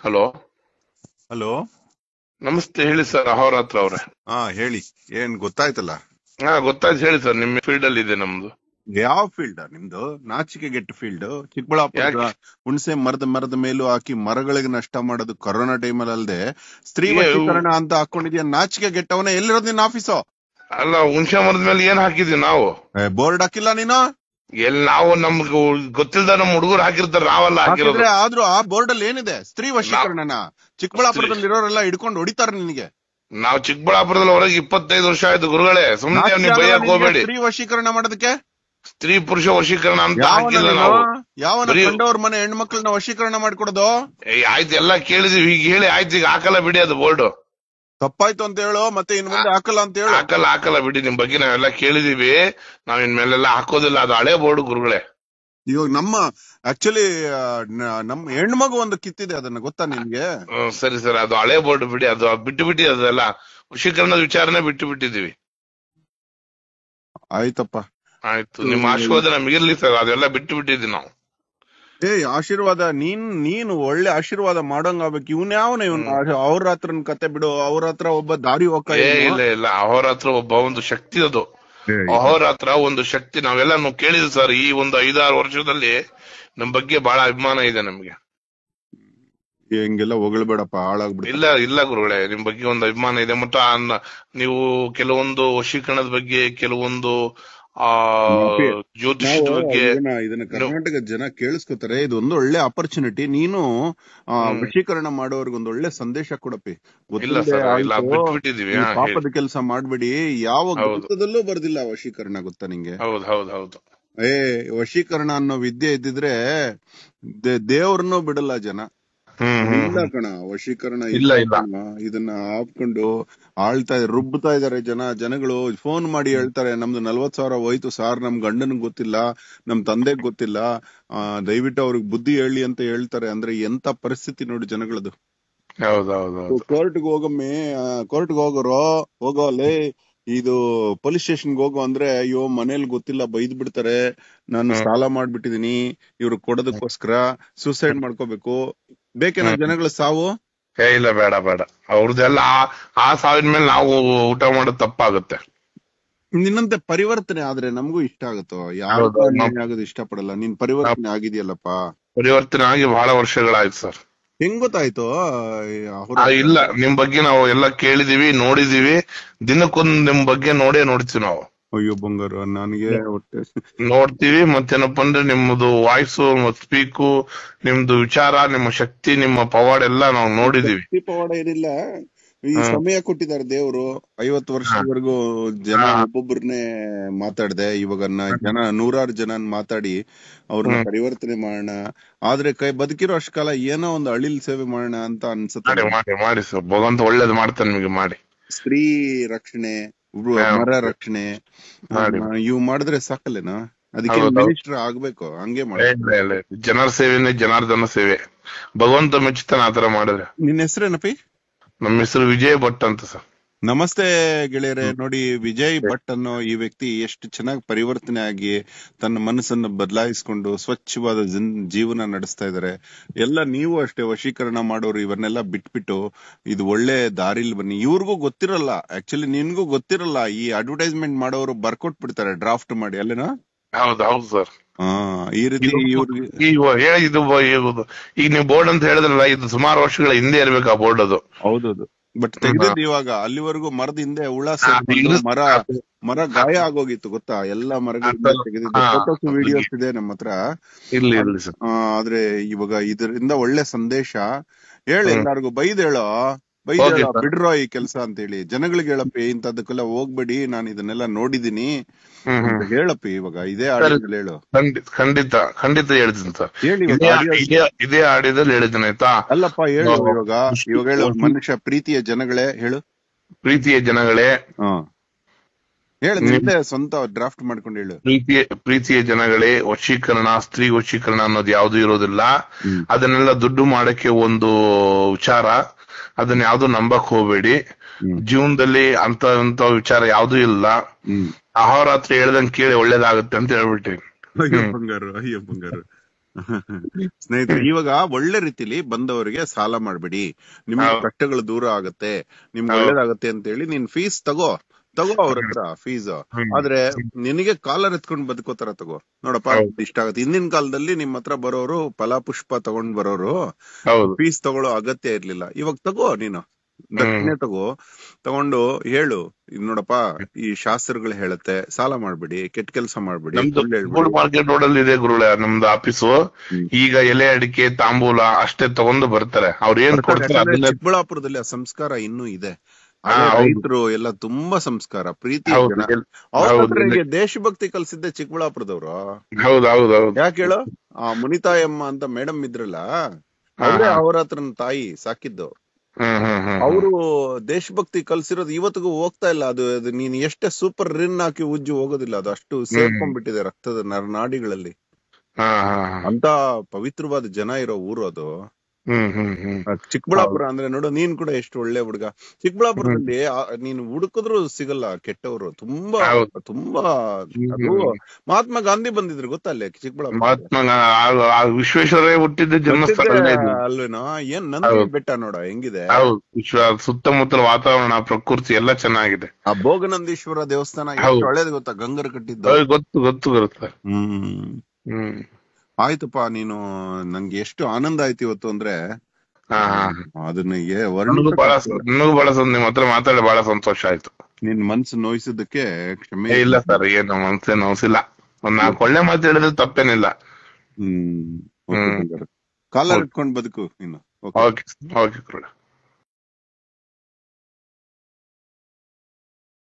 Hello hello ನಮಸ್ತೆ ಹೇಳಿ sir ಅಹೋರಾತ್ರ ಅವ್ರೆ ಹಾ ಹೇಳಿ ಏನ್ ಗೊತ್ತಾಯ್ತಲ್ಲ ಹಾ ಗೊತ್ತಾಯ್ತು ಹೇಳಿ ಸರ್ ನಿಮ್ಮ ಫೀಲ್ಡ್ ಅಲ್ಲಿ ಇದೆ ನಮ್ದು ಯಾವ ಫೀಲ್ಡ್ ನಿಮ್ದು ನಾಚಿಕೆ ಗೆಟ್ಟ ಫೀಲ್ಡ್ ಚಿಕ್ಕಬಳ್ಳಾಪುರ ಯಾಕೆ? ಹುಣಸೆ ಮರದ ಮರದ ಮೇಲೂ ಹಾಕಿ ಮರಗಳಿಗೆ ನಷ್ಟ ಮಾಡೋದು ಕೊರೋನಾ ಟೈಮಲ್ಲಿ ಅಲ್ಲದೆ ಸ್ತ್ರೀ ಏ, ವಶೀಕರಣ ಅಂತ ಹಾಕೊಂಡಿದ್ಯಾ ನಾಚಿಕೆ ಗೆಟ್ಟವನ ಎಲ್ಲಿರೋದು ನಿನ್ನ ಆಫೀಸು ಅಲ್ಲ ಹುಣಸೆ ಮರದ ಮೇಲೆ ಏನ್ ಹಾಕಿದ್ವಿ ನಾವು ಬೋರ್ಡ್ ಹಾಕಿಲ್ಲ ನೀನು ಎಲ್ಲಿ ನಾವು ನಮ್ಗೆ ಗೊತ್ತಿಲ್ದ ನಮ್ಮ ಹುಡುಗರು ಹಾಕಿರ್ತಾರೆ ನಾವೆಲ್ಲ ಹಾಕಿರೋದು ಹಾಕಿದ್ರೆ ಆದ್ರೂ ಆ ಬೋರ್ಡ್ ಅಲ್ಲಿ ಏನಿದೆ ಸ್ತ್ರೀ ವಶೀಕರಣನ ಚಿಕ್ಕಬಳ್ಳಾಪುರದಲ್ಲಿ ಇರೋರೆಲ್ಲ ಹಿಡ್ಕೊಂಡು ಹೊಡಿತಾರೆ ನಿನಗೆ ನಾವು ಚಿಕ್ಕಬಳ್ಳಾಪುರದಲ್ಲಿ ಹೊರಗೆ ಇಪ್ಪತ್ತೈದು ವರ್ಷ ಆಯ್ತು ಗುರುಗಳೇ ಸುಮ್ಮನೆ ನಾಚಿಕೆ ನೀವು ಆಗಲ್ಲ ಬೈಯಕ್ ನಿನ್ಗೆ ಹೋಗ್ಬೇಡಿ ಸ್ತ್ರೀ ವಶೀಕರಣ ಮಾಡೋದಕ್ಕೆ ಸ್ತ್ರೀ ಪುರುಷ ವಶೀಕರಣ ಅಂತ ಯಾವನ ಹಾಕಿಲ್ಲ ನೀನು? ನಾವು ಯಾವನ ಬರೀ- ಕಂಡವ್ರ ಮನೆ ಹೆಣ್ಮಕ್ಳನ್ನ ವಶೀಕರಣ ಮಾಡ್ಕೊಡೋದು ಏ, ಆಯ್ತು ಎಲ್ಲ ಕೇಳಿದೀವಿ ಈಗ ಹೇಳಿ ಆಯ್ತು ಈಗ ಹಾಕಲ್ಲ ಬಿಡಿ ಅದು ಬೋರ್ಡ್ ತಪ್ಪಾಯ್ತು ಅಂತ ಹೇಳು ಮತ್ತೆ ಇನ್ ಮುಂದೆ ಹಾಕಲ್ಲ ಅಂತ ಹೇಳು ಹಾಕಲ್ಲ ಹಾಕಲ್ಲ ಬಿಡಿ ನಿಮ್ ಬಗ್ಗೆ ನಾವೆಲ್ಲ ಕೇಳಿದೀವಿ ನಾವ್ ಇನ್ಮೇಲೆಲ್ಲ ಹಾಕೋದಿಲ್ಲ ಅದು ಹಳೆ ಬೋರ್ಡ್ ಗುರುಗಳೇ ಇವಾಗ ನಮ್ಮ ಆಕ್ಚುಲಿ ನಮ್ಮ ಹೆಣ್ಮಗು ಒಂದು ಕಿತ್ತಿದೆ ಅದನ್ನ ಗೊತ್ತಾ ನಿನ್ಗೆ ಹ್ಮ್, ಸರಿ ಸರ್ ಅದು ಹಳೆ ಬೋರ್ಡ್ ಬಿಡಿ ಅದು ಬಿಟ್ಟು ಬಿಟ್ಟಿ ಅದೆಲ್ಲ ವಶೀಕರಣದ ವಿಚಾರನೆ ಬಿಟ್ಟು ಬಿಟ್ಟಿದೀವಿ ಆಯ್ತಪ್ಪ ಆಯ್ತು ನಿಮ್ಮ ಆಶೀರ್ವಾದ ನಮಗಿರ್ಲಿ ಸರ್ ಅದೆಲ್ಲ ಬಿಟ್ಟು ಬಿಟ್ಟಿದ್ವಿ ನಾವು ಏ ಆಶೀರ್ವಾದ ನೀನ್ ನೀನು ಒಳ್ಳೆ ಆಶೀರ್ವಾದ ಮಾಡೋಂಗ್ ಆಗ್ಬೇಕು ಇವ್ನ ಯಾವನ ಇವ್ನ ಅವ್ರ ಹತ್ರನ್ ಕತೆ ಬಿಡು ಅವ್ರ ಹತ್ರ ಒಬ್ಬ ದಾರಿ ಹೋಗ್ತಾ ಏ ಇಲ್ಲ ಇಲ್ಲ ಅಹೋರಾತ್ರ ಒಬ್ಬ ಒಂದು ಶಕ್ತಿ ಅದು ಅಹೋರಾತ್ರ ಒಂದು ಶಕ್ತಿ ನಾವೆಲ್ಲ ನಾವು ಕೇಳಿದ್ವಿ ಸರ್ ಈ ಒಂದು ಐದಾರು ವರ್ಷದಲ್ಲಿ ನಮ್ ಬಗ್ಗೆ ಬಹಳ ಅಭಿಮಾನ ಇದೆ ನಮ್ಗೆ ಹಿಂಗೆಲ್ಲ ಹೊಗಳ್ಬೇಡಪ್ಪ ಹಾಳಾಗ್ಬಿಡ ಇಲ್ಲ ಇಲ್ಲ ಗುರುಗಳೇ ನಿಮ್ ಬಗ್ಗೆ ಒಂದು ಅಭಿಮಾನ ಇದೆ ಮತ್ತು ಆ ನ- ನೀವು ಕೆಲವೊಂದು ವಶೀಕರಣದ ಬಗ್ಗೆ ಕೆಲವೊಂದು ಆ ಜ್ಯೋತಿಷದ ಬಗ್ಗೆ ಇದನ್ನ ಕರ್ನಾಟಕ ಜನ ಕೇಳಿಸ್ಕೊತಾರೆ ಇದೊಂದು ಒಳ್ಳೆ ಆಪರ್ಚುನಿಟಿ ನೀನು ಆ, ಹ್ಮ್. ವಶೀಕರಣ ಮಾಡೋರ್ಗೆ ಒಂದು ಒಳ್ಳೆ ಸಂದೇಶ ಕೊಡಪ್ಪಿ ಇಲ್ಲ ಗೊತ್ತಿಲ್ಲದೆ ಸರ್ ಇಲ್ಲ ಆಯ್ತು, ಬಿಟ್ಟು ಬಿಟ್ಟಿದೀವಿ ಈ ಹಾ, ಹೇಳಿ. ಪಾಪದ ಕೆಲಸ ಮಾಡ್ಬೇಡಿ ಯಾವ ಹೌದು. ಗ್ರಂಥದಲ್ಲೂ ಬರ್ದಿಲ್ಲ ವಶೀಕರಣ ಗೊತ್ತಾ ನಿಂಗೆ ಹೌದು ಹೌದು ಹೌದು ಏ ವಶೀಕರಣ ಅನ್ನೋ ವಿದ್ಯೆ ಇದ್ದಿದ್ರೆ ದೇ- ದೇವ್ರನ್ನೂ ಬಿಡಲ್ಲ ಜನ ಹ್ಮ್ ಹ್ಮ್ ಇಲ್ಲ ಕಣ ವಶೀಕರಣ ಇಲ್ಲ, ಇಲ್ಲ. ಕಣ. ಇದನ್ನ ಹಾಕೊಂಡು ಆಳ್ತಾ ರುಬ್ಬುತ್ತಾ ಇದಾರೆ ಜನ ಜನಗಳು ಫೋನ್ ಮಾಡಿ ಹೇಳ್ತಾರೆ ನಮ್ದು ನಲ್ವತ್ ಸಾವಿರ ಹೋಯ್ತು ಸಾರ್ ನಮ್ ಗಂಡನಿಗೆ ಗೊತ್ತಿಲ್ಲ ನಮ್ ತಂದೆಗ್ ಗೊತ್ತಿಲ್ಲ ಆ, ದಯವಿಟ್ಟು ಅವ್ರಿಗೆ ಬುದ್ಧಿ ಹೇಳಿ ಅಂತ ಹೇಳ್ತಾರೆ ಅಂದ್ರೆ ಎಂತ ಪರಿಸ್ಥಿತಿ ನೋಡಿ ಜನಗಳದು ಹೌದು ಹೌದು ಹೌದು ಕೋರ್ಟ್ಗೆ ಹೋಗಮ್ಮಿ ಕೋರ್ಟ್ಗೆ ಹೋಗೋರು ಹೋಗೋ ಅಲ್ಲೇ ಇದು ಪೊಲೀಸ್ ಸ್ಟೇಷನ್ಗೆ ಹೋಗೋ ಅಂದ್ರೆ ಅಯ್ಯೋ ಮನೇಲಿ ಗೊತ್ತಿಲ್ಲ ಬೈದ್ ಬಿಡ್ತಾರೆ ನಾನು ಹ್ಮ್. ಸಾಲ ಮಾಡ್ಬಿಟ್ಟಿದೀನಿ ಇವ್ರು ಕೊಡೋದಕ್ಕೋಸ್ಕರ ಸೂಸೈಡ್ ಮಾಡ್ಕೋಬೇಕು ಬೇಕೇನೋ ಹ್ಮ್. ಜನಗಳ ಸಾವು ಏ ಇಲ್ಲ ಬೇಡ ಬೇಡ ಅವ್ರದ್ದೆಲ್ಲ ಆ- ಆ ಸಾವಿನ ಮೇಲೆ ನಾವು ಊಟ ಮಾಡೋದು ತಪ್ಪಾಗುತ್ತೆ ನಿನ್ನಂತೆ ಪರಿವರ್ತನೆ ಆದ್ರೆ ನಮಗೂ ಇಷ್ಟ ಆಗುತ್ತೋ ಯಾರು ಹೌದು, ನಾವು- ಆಗೋದು ಇಷ್ಟ ಪಡಲ್ಲ ನೀನ್ ಪರಿವರ್ತನೆ ಆಗಿದೆಯಲ್ಲಪ್ಪ ಪರಿವರ್ತನೆ ಆಗಿ ಬಹಳ ವರ್ಷಗಳಾಯ್ತು ಸರ್ ಹೆಂಗ್ ಗೊತ್ತಾಯ್ತು ಅವ್ರ ಆ, ಇಲ್ಲ ನಿಮ್ ಬಗ್ಗೆ ನಾವು ಎಲ್ಲ ಕೇಳಿದೀವಿ ನೋಡಿದೀವಿ ದಿನಕ್ಕೊಂದ್ ನಿಮ್ ಬಗ್ಗೆ ನೋಡೇ ನೋಡ್ತೀವಿ ನಾವು ಅಯ್ಯೋ ಬಂಗಾರ ನನಗೆ ಹೊಟ್ಟೆ ನೋಡ್ತೀವಿ ಮತ್ತೇನಪ್ಪ ಅಂದ್ರೆ ನಿಮ್ಮದು ವಾಯ್ಸು ಸ್ಪೀಕು ನಿಮ್ದು ವಿಚಾರ ನಿಮ್ಮ ಶಕ್ತಿ ನಿಮ್ಮ ಪವಾಡ ಎಲ್ಲ ನಾವು ನೋಡಿದೀವಿ ಶಕ್ತಿ ಪವಾಡ ಏನಿಲ್ಲ ಈ ಹ್ಮ್. ಸಮಯ ಕೊಟ್ಟಿದ್ದಾರೆ ದೇವ್ರು ಐವತ್ತು ವರ್ಷದವರೆಗೂ ಜನ ಹಾ. ಒಬ್ಬೊಬ್ಬರನ್ನೇ ಮಾತಾಡ್ದೆ ಇವಾಗ ನ- ಜನ ನೂರಾರು ಜನ ಮಾತಾಡಿ ಅವ್ರನ್ನ ಹ್ಮ್. ಪರಿವರ್ತನೆ ಮಾಡೋಣ ಆದ್ರೆ ಕೈ ಬದುಕಿರೋ ಅಷ್ಟ್ ಕಾಲ ಏನೋ ಒಂದು ಅಳಿಲ್ ಸೇವೆ ಮಾಡೋಣ ಅಂತ ಅನ್ಸುತ್ತೆ ಮಾಡಿ ಮಾಡಿ ಮಾಡಿ ಸರ್ ಭಗವಂತ ಒಳ್ಳೇದು ಮಾಡ್ತಾನೆ ನಿಮಗೆ ಮಾಡಿ ಸ್ತ್ರೀ ರಕ್ಷಣೆ ಉ- ಹಾ. ಮರ ರಕ್ಷಣೆ ಮಾಡಿ. ಆ, ಇವು ಮಾಡಿದ್ರೆ ಸಾಕಲ್ಲೇನಾ ಅದಕ್ಕೆ ಹೌದು, ಹೌದು. ಮಿನಿಸ್ಟರ್ ಆಗ್ಬೇಕು ಹಂಗೆ ಮಾಡ ಇಲ್ಲ, ಇಲ್ಲ. ಜನರ ಸೇವೆನೇ ಜನಾರ್ದನ ಸೇವೆ ಭಗವಂತ ಮೆಚ್ಚುತ್ತಾನೆ ಆತರ ಮಾಡಿದ್ರೆ ನಿನ್ನ ಹೆಸರೇನಪ್ಪಿ ನಮ್ಮ ಹೆಸರು ವಿಜಯ್ ಭಟ್ ಅಂತ ಸರ್ ನಮಸ್ತೆ ಗೆಳೆಯರೆ ನೋಡಿ ವಿಜಯ್ ಭಟ್ ಅನ್ನೋ ಈ ವ್ಯಕ್ತಿ ಎಷ್ಟು ಚೆನ್ನಾಗಿ ಪರಿವರ್ತನೆ ಆಗಿ ತನ್ನ ಮನಸ್ಸನ್ನು ಬದಲಾಯಿಸಿಕೊಂಡು ಸ್ವಚ್ಛವಾದ ಜನ್- ಜೀವನ ನಡೆಸ್ತಾ ಇದ್ದಾರೆ ಎಲ್ಲ ನೀವು ಅಷ್ಟೇ ವಶೀಕರಣ ಮಾಡೋರು ಇವನ್ನೆಲ್ಲ ಬಿಟ್ಬಿಟ್ಟು ಇದು ಒಳ್ಳೆ ದಾರಿಲಿ ಬನ್ನಿ ಇವ್ರಿಗೂ ಗೊತ್ತಿರಲ್ಲ ಆಕ್ಚುಲಿ ನಿನ್ಗೂ ಗೊತ್ತಿರಲ್ಲ ಈ ಅಡ್ವರ್ಟೈಸ್ಮೆಂಟ್ ಮಾಡೋರು ಬರ್ಕೊಟ್ ಬಿಡ್ತಾರೆ ಡ್ರಾಫ್ಟ್ ಮಾಡಿ ಅಲ್ಲೇನಾ ಹೌದು ಹೌದು ಸರ್ ಹಾ ಈ ರೀತಿ ಇವ್ರಿಗೆ ಈಗ ಹೇಳಿ ಇದು ಬ- ಇದು ಈಗ ನೀವು ಬೋರ್ಡ್ ಅಂತ ಹೇಳಿದ್ರಲ್ಲ ಇದು ಸುಮಾರು ವರ್ಷಗಳ ಹಿಂದೆ ಇರ್ಬೇಕು ಆ ಬೋರ್ಡ್ ಅದು ಹೌದೌದು ಬಟ್ ತೆಗೆದಿದ್ದು ಇವಾಗ ಅಲ್ಲಿವರೆಗೂ ಮರದ ಹಿಂದೆ ಹುಳ ಸೇರ್ಕೊಂಡು ಇದು- ಮರ ಮರ ಗಾಯ ಆಗೋಗಿತ್ತು ಗೊತ್ತಾ ಎಲ್ಲಾ ಮರಗಳಿಂದ ಅದು- ತೆಗೆದಿದ್ದು ಹಾ, ಫೋಟೋಸ್ ಅದು ವಿಡಿಯೋಸ್ ಇದೆ ನಮ್ಮ ಹತ್ರ ಇರ್ಲಿ ಇರ್ಲಿ ಸರ್ ಆ, ಆದ್ರೆ ಇವಾಗ ಇದರಿಂದ ಒಳ್ಳೆ ಸಂದೇಶ ಹೇಳ ಹ್ಮ್. ಎಲ್ಲಾರ್ಗು ಬೈದ್ ಹೇಳೋ ಬೈದ್ Okay, ಹೇಳೋ sir. ಬಿಡ್ರೋ ಈ ಕೆಲಸ ಅಂತ ಹೇಳಿ ಜನಗಳಿಗೆ ಹೇಳಪ್ಪಿ ಇಂಥದಕ್ಕೆಲ್ಲ ಹೋಗ್ಬೇಡಿ ನಾನು ಇದನ್ನೆಲ್ಲ ನೋಡಿದೀನಿ ಹ್ಮ್ ಅಂತ ಹ್ಮ್ ಹೇಳಪ್ಪಿ ಇವಾಗ ಇದೇ ಸರಿ. ಆಡಿನಲ್ಲಿ ಹೇಳು ಖಂಡಿತ ಖಂಡಿತ ಖಂಡಿತ ಹೇಳ್ತೀನಿ ಸರ್ ಹೇಳಿ ಇದೇ ಇವಾಗ audio- ಇದೇ ಇದೇ ಆಡಿದಲ್ಲಿ ಹೇಳಿದ್ದೀನಿ ಆಯ್ತಾ ಅಲ್ಲಪ್ಪ ಹೇಳು ಹೌದು. ಇವಾಗ ಇವಾಗ ಹೇಳು ಮನುಷ್ಯ ಪ್ರೀತಿಯ ಜನಗಳೇ ಹೇಳು ಪ್ರೀತಿಯ ಜನಗಳೇ ಹಾ ಹೇಳು ಹ್ಮ್. ನಿಂದೆ ಸ್ವಂತ ಡ್ರಾಫ್ಟ್ ಮಾಡ್ಕೊಂಡು ಹೇಳು ಪ್ರೀತಿಯ ಪ್ರೀತಿಯ ಜನಗಳೇ ವಶೀಕರಣ ಸ್ತ್ರೀ ವಶೀಕರಣ ಅನ್ನೋದು ಯಾವ್ದು ಇರೋದಿಲ್ಲ ಹ್ಮ್. ಅದನ್ನೆಲ್ಲ ದುಡ್ಡು ಮಾಡಕ್ಕೆ ಒಂದು ವಿಚಾರ ಅದನ್ನ ಯಾವ್ದು ನಂಬಕ್ ಹೋಗ್ಬೇಡಿ ಹ್ಮ್. ಜೀವನದಲ್ಲಿ ಅಂತ ಅಂತ ವಿಚಾರ ಯಾವ್ದು ಇಲ್ಲ ಹ್ಮ್ ಅಹೋರಾತ್ರಿ ಹೇಳ್ದಂಗ್ ಕೇಳಿ ಒಳ್ಳೇದಾಗುತ್ತೆ ಅಂತ ಹೇಳ್ಬಿಟ್ಟಿ ಅಯ್ಯೋ ಹ್ಮ್. ಬಂಗಾರು ಅಯ್ಯೋ ಬಂಗಾರು ಸ್ನೇಹಿತರೆ ಇವಾಗ ಒಳ್ಳೆ ರೀತಿಲಿ ಬಂದವರಿಗೆ ಸಾಲ ಮಾಡ್ಬಿಡಿ ನಿಮ್ಗೆ ಹೌದು. ಕಷ್ಟಗಳು ದೂರ ಆಗತ್ತೆ ನಿಮ್ಗೆ ಹೌದು. ಒಳ್ಳೇದಾಗತ್ತೆ ಅಂತ ಹೇಳಿ ನೀನ್ ಫೀಸ್ ತಗೋ ತಗೋ ಅವ್ರ ಹತ್ರ ಫೀಸ್ ಹ್ಮ್. ಆದ್ರೆ ನಿನಗೆ ಕಾಲರ್ ಎತ್ಕೊಂಡ್ ಬದುಕೋತರ ತಗೋ ನೋಡಪ್ಪ ಹೌದು. ಇಷ್ಟ ಆಗತ್ತೆ ಹಿಂದಿನ ಕಾಲದಲ್ಲಿ ನಿಮ್ ಹತ್ರ ಬರೋರು ಫಲಾಪುಷ್ಪ ತಗೊಂಡ್ ಬರೋರು ಹೌದು ಫೀಸ್ ತಗೊಳ್ಳೋ ಅಗತ್ಯ ಇರ್ಲಿಲ್ಲ ಇವಾಗ ತಗೋ ನೀನು ದಕ್ಷಿಣೆ ತಗೋ ತಗೊಂಡು ಹೇಳು ಇದ್ ನೋಡಪ್ಪ ಈ ಶಾಸ್ತ್ರಗಳು ಹೇಳುತ್ತೆ ಸಾಲ ಮಾಡ್ಬಿಡಿ ಕೆಟ್ಟ ಕೆಲಸ ಮಾಡ್ಬಿಡಿ ನಮ್ದು ಸುಳ್ಳು ಹೇಳ್ಬಿಡಿ. ಮಾರ್ಕೆಟ್ ರೋಡ್ ಅಲ್ಲಿ ಇದೆ ಗುರುಳೆ ನಮ್ದು ಆಫೀಸು ಹ್ಮ್. ಈಗ ಎಲೆ ಅಡಿಕೆ ತಾಂಬೂಲ ಅಷ್ಟೇ ತಗೊಂಡು ಬರ್ತಾರೆ ಅವ್ರ ಏನ್ ಕೊಡ್ತಾರೆ ಯಾಕಂದ್ರೆ ಅದನ್ನ ಚಿಕ್ಕಬಳ್ಳಾಪುರದಲ್ಲಿ ಆ ಸಂಸ್ಕಾರ ಇನ್ನೂ ಇದೆ ಹಾ, ಅದೇ ಹೌದು. ರೈತರು ಎಲ್ಲ ತುಂಬಾ ಸಂಸ್ಕಾರ ಪ್ರೀತಿ ಹೌದು ಜನ ಎಲ್- ಅವ್ರ ಹೌದು, ಹತ್ರ ಎಲ್ಲಿ- ಈಗ ದೇಶಭಕ್ತಿ ಕಲ್ಸಿದ್ದೆ ಚಿಕ್ಕಬಳ್ಳಾಪುರದವ್ರು ಹೌದು ಹೌದು ಹೌದು ಯಾಕೆ ಹೇಳು ಆ ಮುನಿತಾಯಮ್ಮ ಅಂತ ಮೇಡಮ್ ಇದ್ರಲ್ಲ ಅವ್ರೆ ಹಾ. ಅವ್ರ ಹತ್ರ ನನ್ ತಾಯಿ ಸಾಕಿದ್ದು ಹ್ಮ್ ಹ್ಮ್ ಹ್ಮ್ ಅವರು ದೇಶಭಕ್ತಿ ಕಲ್ಸಿರೋದು ಇವತ್ತಿಗೂ ಹೋಗ್ತಾ ಇಲ್ಲ ಅದು ಅದು ನೀನ್ ಎಷ್ಟೇ ಸೂಪರ್ ರಿನ್ ಹಾಕಿ ಉಜ್ಜು ಹೋಗೋದಿಲ್ಲ ಅದು ಅಷ್ಟು ಸೇರ್ಕೊಂಡ್ಬಿಟ್ಟಿದೆ ರಕ್ತದ ನರನಾಡಿಗಳಲ್ಲಿ ಹಾ ಹಾ ಹಾ. ಅಂತ ಪವಿತ್ರವಾದ ಜನ ಇರೋ ಊರು ಅದು ಹ್ಮ್ ಹ್ಮ್ ಹ್ಮ್ ಆ ಚಿಕ್ಕಬಳ್ಳಾಪುರ ಅಂದ್ರೆ ನೋಡು ನೀನ್ ಕೂಡ ಎಷ್ಟು ಒಳ್ಳೆ ಹುಡುಗ ಚಿಕ್ಕಬಳ್ಳಾಪುರದಲ್ಲಿ ಆ- ನೀನು ಹುಡುಕಿದ್ರು ಸಿಗಲ್ಲ ಕೆಟ್ಟವರು ತುಂಬಾ ಹೌದು. ತುಂಬಾ ಹ್ಮ್, ಅದು ಹ್ಮ್. ಮಹಾತ್ಮ ಗಾಂಧಿ ಬಂದಿದ್ರು ಗೊತ್ತಾ ಅಲ್ಲಿ ಚಿಕ್ಕಬಳ್ಳಾಪುರ ಮಹಾತ್ಮ ಗಾ- ಆ ವಿಶ್ವೇಶ್ವರಯ್ಯ ಹುಟ್ಟಿದ್ದ ಜನ್ಮಸ್ಥಳನೇ ಇದು ಅಲ್ವೇನೋ ಏನ್ ನಂದಿ ಹೌದು. ಬೆಟ್ಟ ನೋಡ ಹೆಂಗಿದೆ ಹೌದು ವಿಶ್ವ ಸುತ್ತಮುತ್ತಲ ವಾತಾವರಣ ಪ್ರಕೃತಿ ಎಲ್ಲ ಚೆನ್ನಾಗಿದೆ ಆ ಭೋಗನಂದೀಶ್ವರ ದೇವಸ್ಥಾನ ಹೌದು. ಎಷ್ಟು ಒಳ್ಳೇದು ಗೊತ್ತಾ ಗಂಗರ್ ಕಟ್ಟಿದ್ದು ಹೌದು, ಗೊತ್ತು ಗೊತ್ತು ಬರುತ್ತೆ ಹ್ಮ್ ಹ್ಮ್ ಆಯ್ತಪ್ಪ ನೀನು ನಂಗೆ ಎಷ್ಟು ಆನಂದ ಆಯ್ತು ಇವತ್ತು ಅಂದ್ರೆ ಹಾ ಹಾ ಅದನ್ನ ಏ- ನನಗೂ ವರ್ಣಿಸಕ್ ಬಹಳ ಆಗ್ತಿಲ್ಲ. ನನಗೂ ಬಹಳ ಸಂ- ನಿಮ್ ಹತ್ರ ಮಾತಾಡಿ ಬಹಳ ಸಂತೋಷ ಆಯ್ತು ನಿನ್ ಮನ್ಸು ನೋಯಿಸಿದ್ದಕ್ಕೆ ಕ್ಷಮೆ ಏ, ಇಲ್ಲ ಸರ್ ಏನು ಮನ್ಸೇ ನೋಸಿಲ್ಲ ಒಂದ್ ನಾಲ್ಕು ಒಳ್ಳೆ ಮಾತು ಹೇಳಿದ್ರೆ ತಪ್ಪೇನಿಲ್ಲ ಹ್ಮ್ ಹ್ಮ್. ಕಾಲರ್ ಇಟ್ಕೊಂಡ್ ಬದುಕು ಇನ್ನು Okay. Okay okay